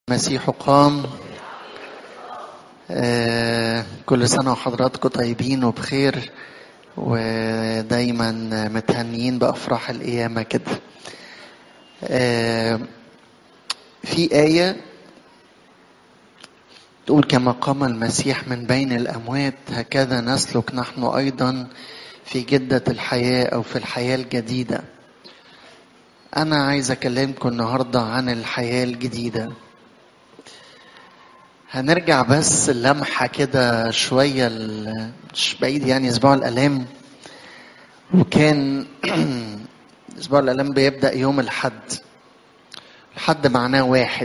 المسيح قام آه، كل سنة وحضراتكم طيبين وبخير ودايما متهنيين بأفراح القيامة كده آه، في آية تقول كما قام المسيح من بين الأموات هكذا نسلك نحن أيضا في جدة الحياة أو في الحياة الجديدة أنا عايز أكلمكم النهاردة عن الحياة الجديدة هنرجع بس لمحة كده شوية ال- مش بعيد يعني أسبوع الآلام وكان أسبوع الآلام بيبدأ يوم الحد الحد معناه واحد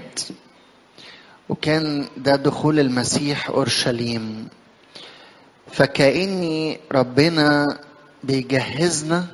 وكان ده دخول المسيح أورشليم فكأني ربنا بيجهزنا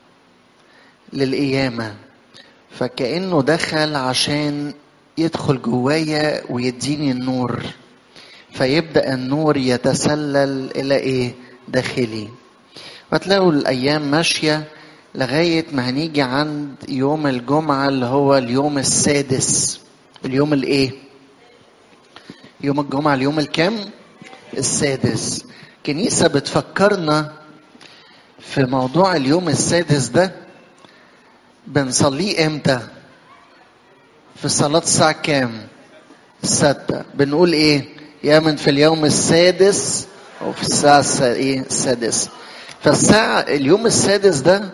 للقيامة فكأنه دخل عشان يدخل جوايا ويديني النور فيبدأ النور يتسلل إلى إيه داخلي وتلاقوا الأيام ماشية لغاية ما هنيجي عند يوم الجمعة اللي هو اليوم السادس اليوم الإيه يوم الجمعة اليوم الكام السادس كنيسة بتفكرنا في موضوع اليوم السادس ده بنصليه امتى في صلاة الساعة كام السادسة بنقول ايه يا من في اليوم السادس او في الساعة الس- ايه السادسة فالساعة اليوم السادس ده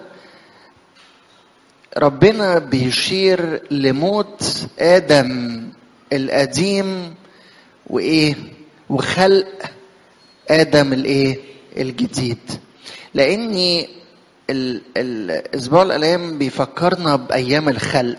ربنا بيشير لموت آدم القديم وايه وخلق ادم الايه الجديد لاني ال- الاسبوع الايام بيفكرنا بايام الخلق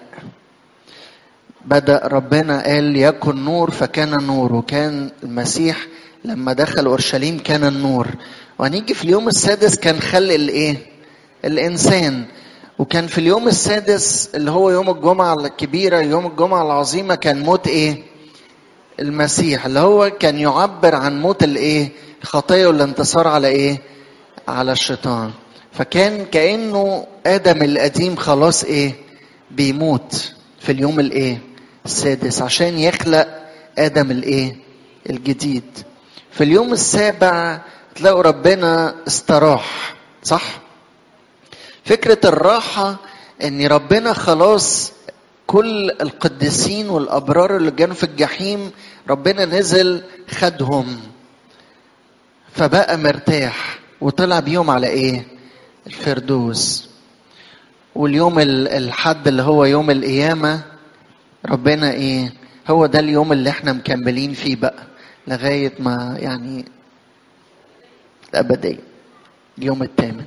بدا ربنا قال يكن نور فكان نور وكان المسيح لما دخل اورشليم كان النور وهنيجي في اليوم السادس كان خلق الايه الانسان وكان في اليوم السادس اللي هو يوم الجمعه الكبيره يوم الجمعه العظيمه كان موت ايه المسيح اللي هو كان يعبر عن موت الايه الخطيه والانتصار على ايه على الشيطان فكان كانه ادم القديم خلاص ايه بيموت في اليوم الايه السادس عشان يخلق ادم الايه الجديد في اليوم السابع تلاقوا ربنا استراح صح فكرة الراحة ان ربنا خلاص كل القديسين والابرار اللي كانوا في الجحيم ربنا نزل خدهم فبقى مرتاح وطلع بيهم على ايه الفردوس واليوم ال- الحد اللي هو يوم القيامة ربنا ايه هو ده اليوم اللي احنا مكملين فيه بقى لغاية ما يعني الأبدية اليوم الثامن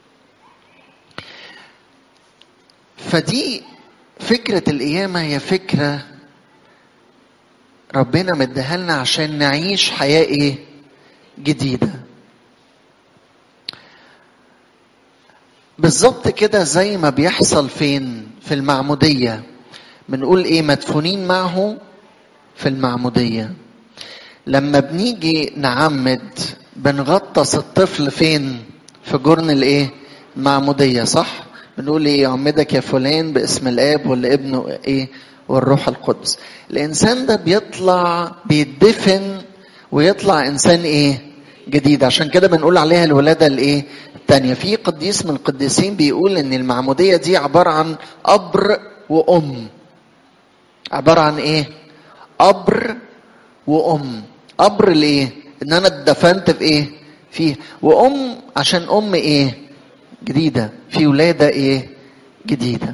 فدي فكرة القيامة هي فكرة ربنا مديها لنا عشان نعيش حياة ايه جديدة بالظبط كده زي ما بيحصل فين في المعمودية بنقول ايه مدفونين معه في المعمودية لما بنيجي نعمد بنغطس الطفل فين في جرن الايه المعمودية صح بنقول ايه يعمدك يا فلان باسم الاب والابن ايه والروح القدس الانسان ده بيطلع بيدفن ويطلع انسان ايه جديد عشان كده بنقول عليها الولاده الايه الثانيه في قديس من القديسين بيقول ان المعموديه دي عباره عن ابر وام عباره عن ايه ابر وام ابر ليه ان انا اتدفنت في ايه فيه وام عشان ام ايه جديده في ولاده ايه جديده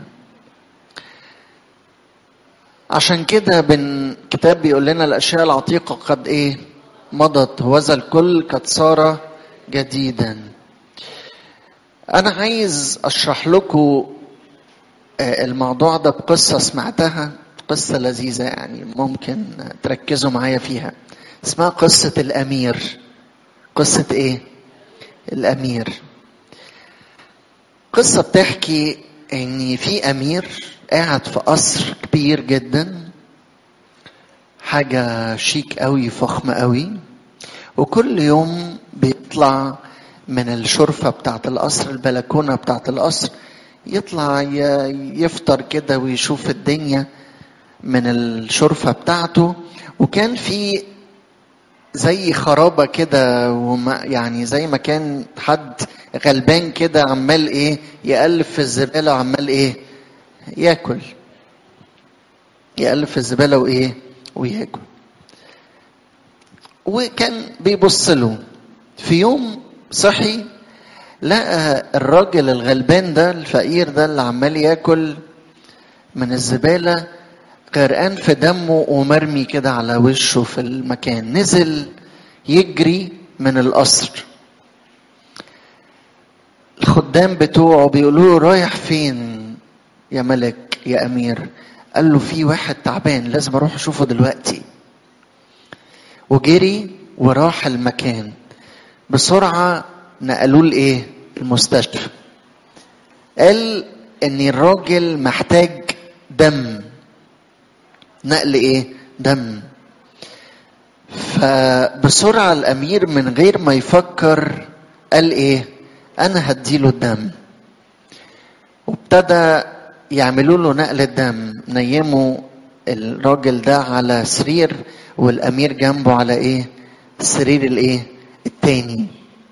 عشان كده بن كتاب بيقول لنا الاشياء العتيقه قد ايه مضت وذا الكل قد صار جديدا انا عايز اشرح لكم آه، الموضوع ده بقصه سمعتها قصه لذيذه يعني ممكن تركزوا معايا فيها اسمها قصه الامير قصه ايه الامير قصه بتحكي ان في امير قاعد في قصر كبير جدا حاجه شيك قوي فخمه قوي وكل يوم بيطلع من الشرفه بتاعه القصر البلكونه بتاعه القصر يطلع ي- يفطر كده ويشوف الدنيا من الشرفة بتاعته وكان في زي خرابة كده وما يعني زي ما كان حد غلبان كده عمال ايه يقلب في الزبالة وعمال ايه ياكل يقلب في الزبالة وايه وياكل وكان بيبص له في يوم صحي لقى الراجل الغلبان ده الفقير ده اللي عمال ياكل من الزبالة غرقان في دمه ومرمي كده على وشه في المكان نزل يجري من القصر الخدام بتوعه بيقولوا له رايح فين يا ملك يا امير قال له في واحد تعبان لازم اروح اشوفه دلوقتي وجري وراح المكان بسرعه نقلوه لايه المستشفى قال ان الراجل محتاج دم نقل ايه دم فبسرعه الامير من غير ما يفكر قال ايه انا هديله الدم وابتدى يعملوا له نقل الدم نيموا الراجل ده على سرير والامير جنبه على ايه السرير الايه التاني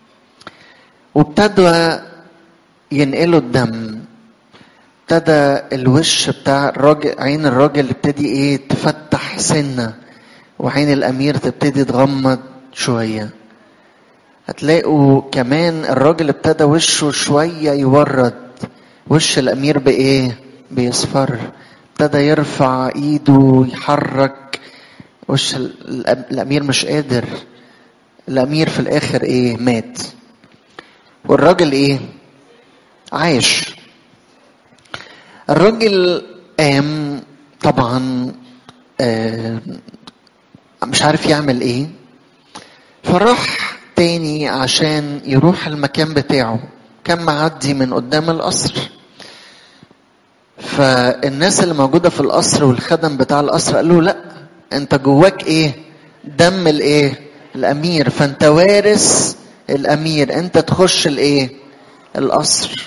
وابتدوا ينقلوا الدم ابتدى الوش بتاع الراجل عين الراجل ابتدي ايه تفتح سنه وعين الامير تبتدي تغمض شويه هتلاقوا كمان الراجل ابتدى وشه شويه يورد وش الامير بايه بيصفر ابتدى يرفع ايده ويحرك وش الامير مش قادر الامير في الاخر ايه مات والراجل ايه عايش الراجل قام طبعا آه مش عارف يعمل ايه فراح تاني عشان يروح المكان بتاعه كان معدي من قدام القصر فالناس اللي موجوده في القصر والخدم بتاع القصر قالوا لا انت جواك ايه دم الايه الامير فانت وارث الامير انت تخش الايه القصر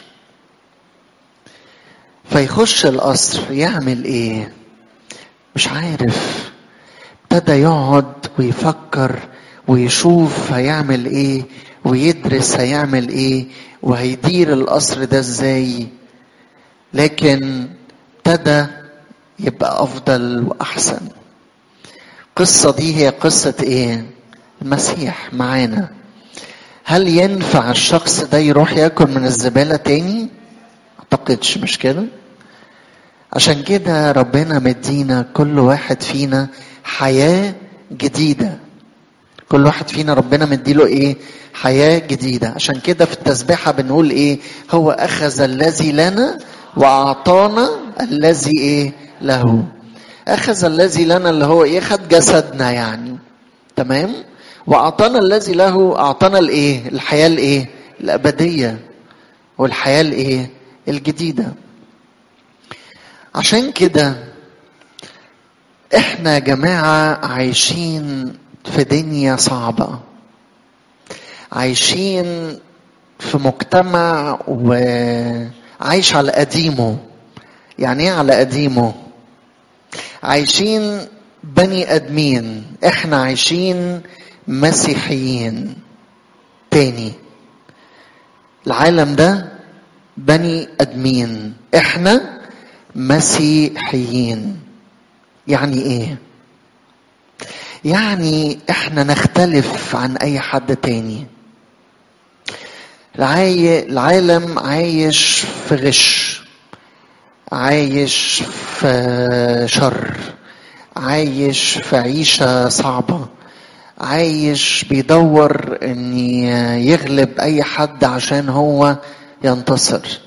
فيخش القصر يعمل ايه مش عارف ابتدى يقعد ويفكر ويشوف هيعمل ايه ويدرس هيعمل ايه وهيدير القصر ده ازاي لكن ابتدى يبقى افضل واحسن القصة دي هي قصة ايه المسيح معانا هل ينفع الشخص ده يروح ياكل من الزبالة تاني اعتقدش مش كده عشان كده ربنا مدينا كل واحد فينا حياة جديدة كل واحد فينا ربنا مديله ايه حياة جديدة عشان كده في التسبيحة بنقول ايه هو اخذ الذي لنا واعطانا الذي ايه له اخذ الذي لنا اللي هو ايه خد جسدنا يعني تمام واعطانا الذي له اعطانا الايه الحياة الايه الابدية والحياة الايه الجديدة عشان كده احنا يا جماعة عايشين في دنيا صعبة عايشين في مجتمع وعايش على قديمه يعني ايه على قديمه عايشين بني ادمين احنا عايشين مسيحيين تاني العالم ده بني ادمين احنا مسيحيين يعني ايه يعني احنا نختلف عن اي حد تاني العالم عايش في غش عايش في شر عايش في عيشة صعبة عايش بيدور ان يغلب اي حد عشان هو ينتصر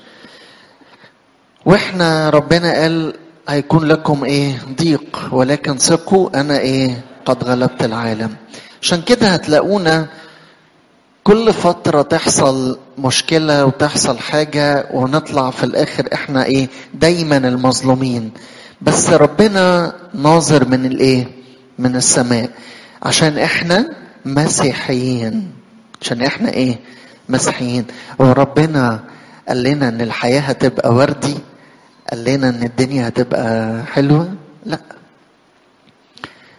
واحنا ربنا قال هيكون لكم ايه ضيق ولكن ثقوا انا ايه قد غلبت العالم عشان كده هتلاقونا كل فترة تحصل مشكلة وتحصل حاجة ونطلع في الآخر إحنا إيه دايما المظلومين بس ربنا ناظر من الإيه من السماء عشان إحنا مسيحيين عشان إحنا إيه مسيحيين وربنا قال لنا إن الحياة هتبقى وردي قال لنا إن الدنيا هتبقى حلوة لا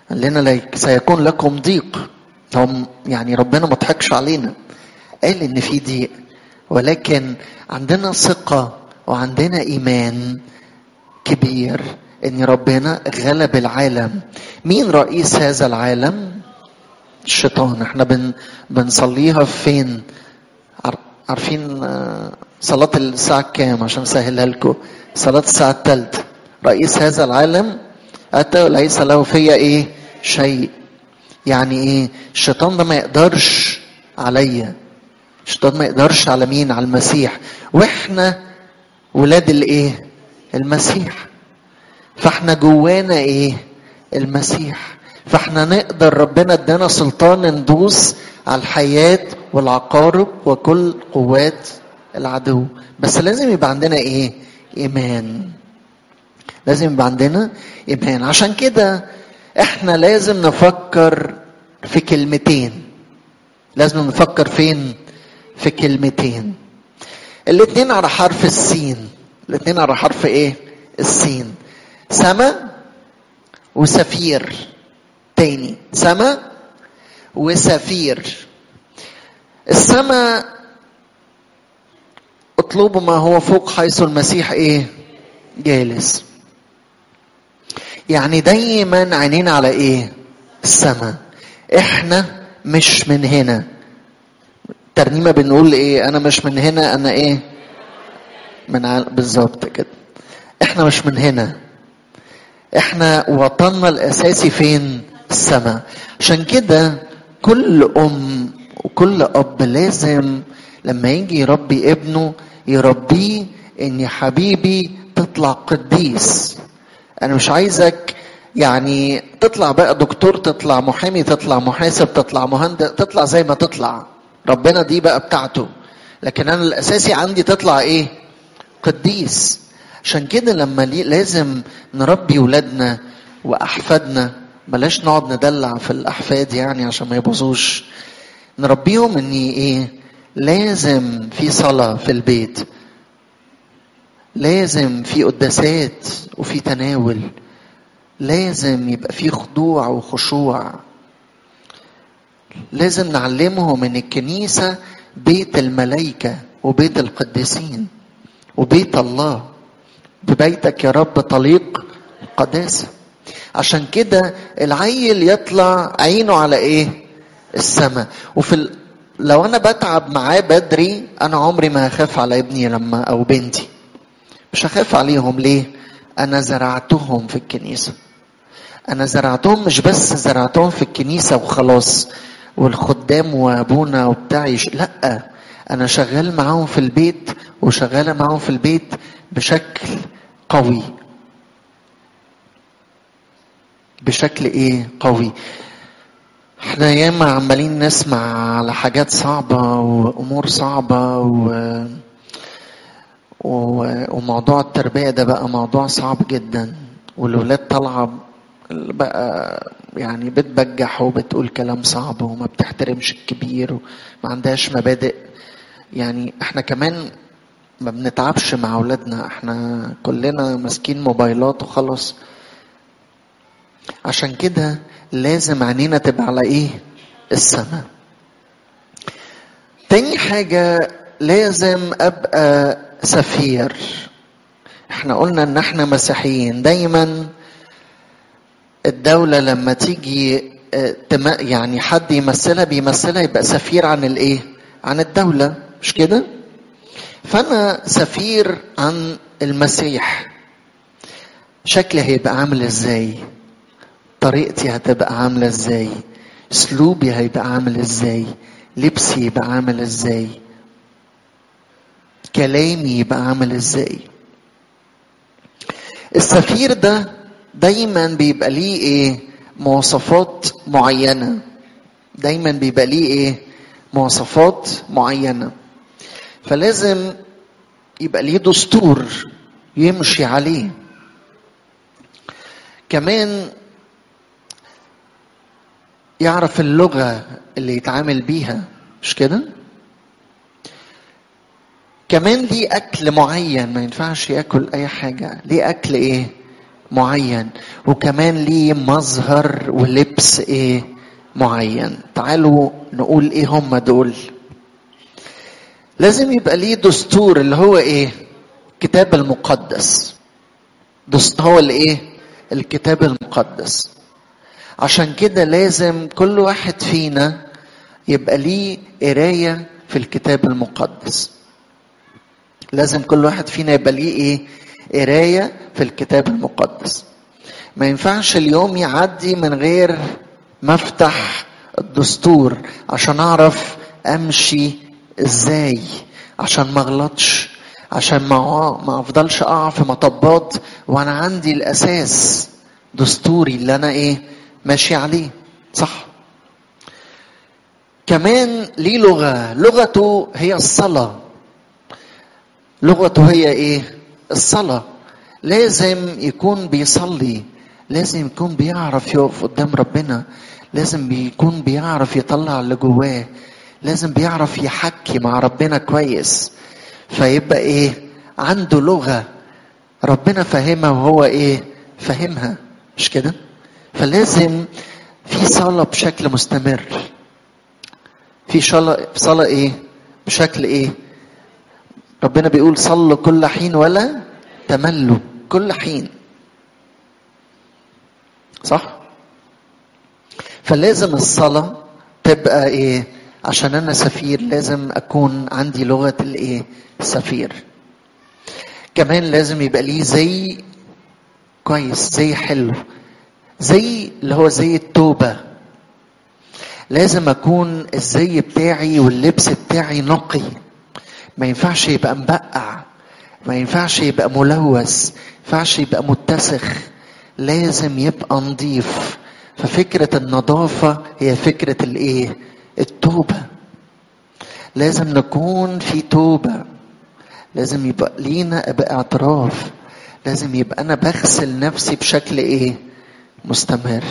قال لنا ليك سيكون لكم ضيق هم يعني ربنا ما ضحكش علينا قال ان في ضيق ولكن عندنا ثقة وعندنا إيمان كبير ان ربنا غلب العالم مين رئيس هذا العالم الشيطان احنا بن بنصليها فين عارفين صلاة الساعة كام عشان اسهلها لكم صلاة الساعة الثالثة رئيس هذا العالم أتى وليس له فيا إيه شيء يعني إيه الشيطان ده ما يقدرش عليا الشيطان ما يقدرش على مين على المسيح واحنا ولاد الايه المسيح فاحنا جوانا ايه المسيح فاحنا نقدر ربنا ادانا سلطان ندوس على الحياة والعقارب وكل قوات العدو بس لازم يبقى عندنا ايه ايمان لازم يبقى عندنا ايمان عشان كده احنا لازم نفكر في كلمتين لازم نفكر فين في كلمتين الاتنين على حرف السين الاتنين على حرف ايه السين سما وسفير تاني سما وسفير السما اطلبوا ما هو فوق حيث المسيح ايه جالس يعني دايما عينينا على ايه السما احنا مش من هنا ترنيمة بنقول ايه انا مش من هنا انا ايه من عال... بالظبط كده احنا مش من هنا احنا وطننا الاساسي فين السماء عشان كده كل ام وكل اب لازم لما يجي يربي ابنه يربيه ان يا حبيبي تطلع قديس انا مش عايزك يعني تطلع بقى دكتور تطلع محامي تطلع محاسب تطلع مهندس تطلع زي ما تطلع ربنا دي بقى بتاعته لكن انا الاساسي عندي تطلع ايه قديس عشان كده لما لازم نربي ولادنا واحفادنا بلاش نقعد ندلع في الاحفاد يعني عشان ما يبوظوش نربيهم ان ايه لازم في صلاه في البيت لازم في قداسات وفي تناول لازم يبقى في خضوع وخشوع لازم نعلمهم ان الكنيسه بيت الملائكه وبيت القديسين وبيت الله ببيتك يا رب طليق قداسه عشان كده العيل يطلع عينه على ايه السماء وفي ال... لو انا بتعب معاه بدري انا عمري ما هخاف على ابني لما او بنتي مش هخاف عليهم ليه انا زرعتهم في الكنيسه انا زرعتهم مش بس زرعتهم في الكنيسه وخلاص والخدام وابونا وبتاع يش... لا انا شغال معاهم في البيت وشغاله معاهم في البيت بشكل قوي بشكل ايه قوي احنا ياما عمالين نسمع على حاجات صعبة وأمور صعبة و... و... وموضوع التربية ده بقى موضوع صعب جدا والولاد طالعة بقى يعني بتبجح وبتقول كلام صعب وما بتحترمش الكبير وما عندهاش مبادئ يعني احنا كمان ما بنتعبش مع اولادنا احنا كلنا ماسكين موبايلات وخلاص عشان كده لازم عينينا تبقى على ايه السماء تاني حاجة لازم ابقى سفير احنا قلنا ان احنا مسيحيين دايما الدولة لما تيجي يعني حد يمثلها بيمثلها يبقى سفير عن الايه عن الدولة مش كده فانا سفير عن المسيح شكلي هيبقى عامل ازاي طريقتي هتبقى عامله ازاي اسلوبي هيبقى عامل ازاي لبسي يبقى عامل ازاي كلامي يبقى عامل ازاي السفير ده دايما بيبقى ليه ايه مواصفات معينه دايما بيبقى ليه ايه مواصفات معينه فلازم يبقى ليه دستور يمشي عليه كمان يعرف اللغة اللي يتعامل بيها مش كده؟ كمان ليه أكل معين ما ينفعش ياكل أي حاجة ليه أكل إيه؟ معين وكمان ليه مظهر ولبس ايه معين تعالوا نقول ايه هم دول لازم يبقى ليه دستور اللي هو ايه الكتاب المقدس دستور هو الايه الكتاب المقدس عشان كده لازم كل واحد فينا يبقى ليه قرايه في الكتاب المقدس لازم كل واحد فينا يبقى ليه ايه قرايه في الكتاب المقدس ما ينفعش اليوم يعدي من غير ما افتح الدستور عشان اعرف امشي ازاي عشان ما اغلطش عشان ما ما افضلش اقع في مطبات وانا عندي الاساس دستوري اللي انا ايه ماشي عليه صح كمان ليه لغه لغته هي الصلاه لغته هي ايه الصلاه لازم يكون بيصلي لازم يكون بيعرف يقف قدام ربنا لازم بيكون بيعرف يطلع اللي جواه لازم بيعرف يحكي مع ربنا كويس فيبقى ايه عنده لغه ربنا فاهمها وهو ايه فاهمها مش كده فلازم في صلاه بشكل مستمر في صلاه صلاه ايه بشكل ايه ربنا بيقول صلوا كل حين ولا تملوا كل حين صح فلازم الصلاة تبقى ايه عشان انا سفير لازم اكون عندي لغة الايه السفير كمان لازم يبقى ليه زي كويس زي حلو زي اللي هو زي التوبة لازم اكون الزي بتاعي واللبس بتاعي نقي ما ينفعش يبقى مبقع ما ينفعش يبقى ملوث ما ينفعش يبقى متسخ لازم يبقى نظيف ففكرة النظافة هي فكرة الايه التوبة لازم نكون في توبة لازم يبقى لينا ابقى اعتراف لازم يبقى انا بغسل نفسي بشكل ايه مستمر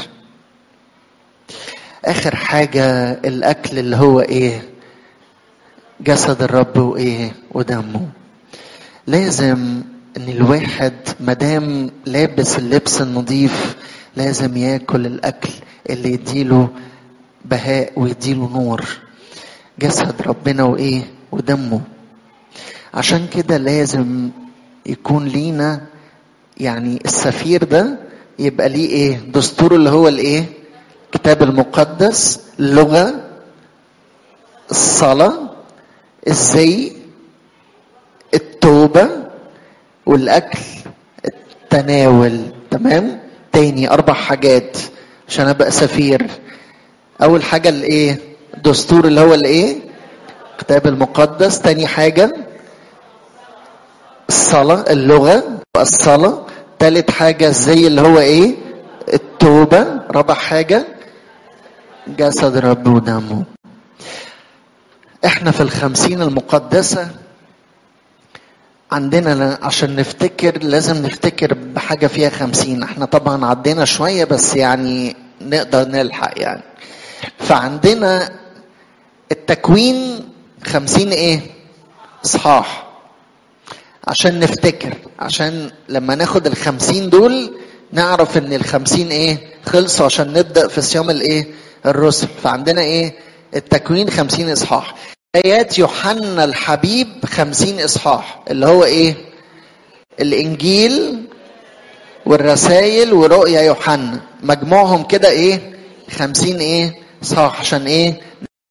اخر حاجة الاكل اللي هو ايه جسد الرب وايه ودمه لازم ان الواحد مدام لابس اللبس النظيف لازم ياكل الاكل اللي يديله بهاء ويديله نور جسد ربنا وايه ودمه عشان كده لازم يكون لينا يعني السفير ده يبقى ليه ايه دستور اللي هو الايه الكتاب المقدس اللغه الصلاه الزي التوبه والاكل التناول تمام تاني اربع حاجات عشان ابقى سفير اول حاجه الايه الدستور اللي هو الايه الكتاب المقدس تاني حاجه الصلاه اللغه الصلاه تالت حاجه الزي اللي هو ايه التوبه رابع حاجه جسد الرب ودمه احنا في الخمسين المقدسه عندنا عشان نفتكر لازم نفتكر بحاجة فيها خمسين احنا طبعا عدينا شوية بس يعني نقدر نلحق يعني فعندنا التكوين خمسين ايه اصحاح عشان نفتكر عشان لما ناخد الخمسين دول نعرف ان الخمسين ايه خلصوا عشان نبدأ في صيام الايه الرسل فعندنا ايه التكوين خمسين اصحاح آيات يوحنا الحبيب خمسين إصحاح اللي هو إيه الإنجيل والرسائل ورؤيا يوحنا مجموعهم كده إيه خمسين إيه إصحاح عشان إيه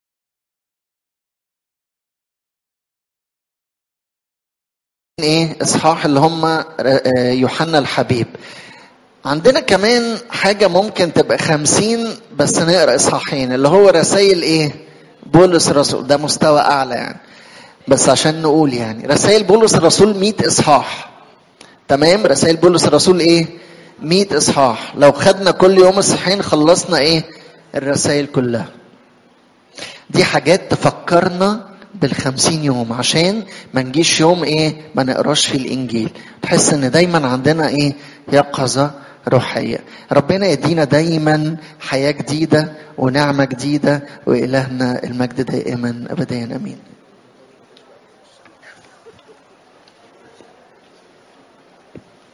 إيه إصحاح اللي هم يوحنا الحبيب عندنا كمان حاجة ممكن تبقى خمسين بس نقرأ إصحاحين اللي هو رسائل إيه بولس الرسول ده مستوى اعلى يعني بس عشان نقول يعني رسائل بولس الرسول 100 اصحاح تمام رسائل بولس الرسول ايه 100 اصحاح لو خدنا كل يوم اصحاحين خلصنا ايه الرسائل كلها دي حاجات تفكرنا بالخمسين يوم عشان ما نجيش يوم ايه ما نقراش في الانجيل تحس ان دايما عندنا ايه يقظه روحية ربنا يدينا دايما حياة جديدة ونعمة جديدة وإلهنا المجد دائما أبدا أمين